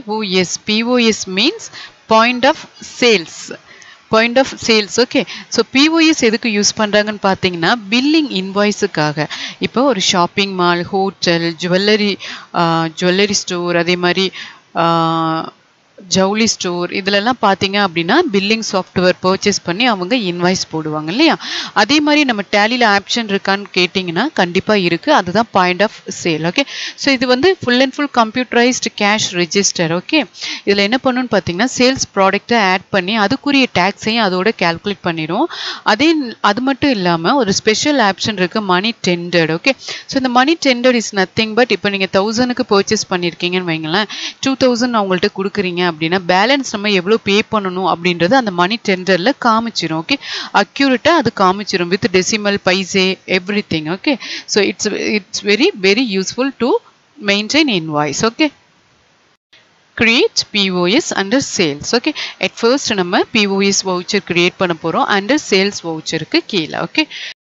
POS POS means point of sales point of sales okay so POS எதுக்கு use பண்ணுறாங்கன்னு பார்த்தீங்கன்னா billing இன்வாய்ஸுக்காக இப்போ ஒரு shopping mall hotel jewellery jewellery store அதே மாதிரி ஜவுளி ஸ்டோர் இதிலெல்லாம் பார்த்தீங்க அப்படின்னா பில்லிங் சாஃப்ட்வேர் பர்ச்சேஸ் பண்ணி அவங்க இன்வாய்ஸ் போடுவாங்க இல்லையா அதே மாதிரி நம்ம டேலியில் ஆப்ஷன் இருக்கான்னு கேட்டிங்கன்னா கண்டிப்பாக இருக்குது அதுதான் point of sale okay so இது வந்து full and full computerised cash register okay இதில் என்ன பண்ணணும்னு பார்த்தீங்கன்னா சேல்ஸ் ப்ராடக்ட்டை ஆட் பண்ணி அதுக்குரிய டேக்ஸையும் அதோட கேல்குலேட் பண்ணிடும் அதே அது மட்டும் இல்லாமல் ஒரு ஸ்பெஷல் ஆப்ஷன் இருக்குது மணி டெண்டர்ட் ஓகே ஸோ இந்த money tendered is nothing but இப்போ நீங்கள் தௌசண்ட்க்கு பர்ச்சேஸ் பண்ணியிருக்கீங்கன்னு வைங்களேன் டூ தௌசண்ட் அவங்கள்ட்ட கொடுக்குறீங்க அப்படின்னா பேலன்ஸ் நம்ம எவ்வளோ பே பண்ணணும் அப்படின்றது அந்த மணி டெண்டரில் காமிச்சிரும் ஓகே அக்யூரேட்டாக அது காமிச்சிரும் வித் டெசிமல் பைசே எவ்ரி திங் okay so it's it's very very useful to maintain invoice okay create POS under sales okay at first நம்ம POS voucher create பண்ண போறோம் under sales voucherக்கு கீழே okay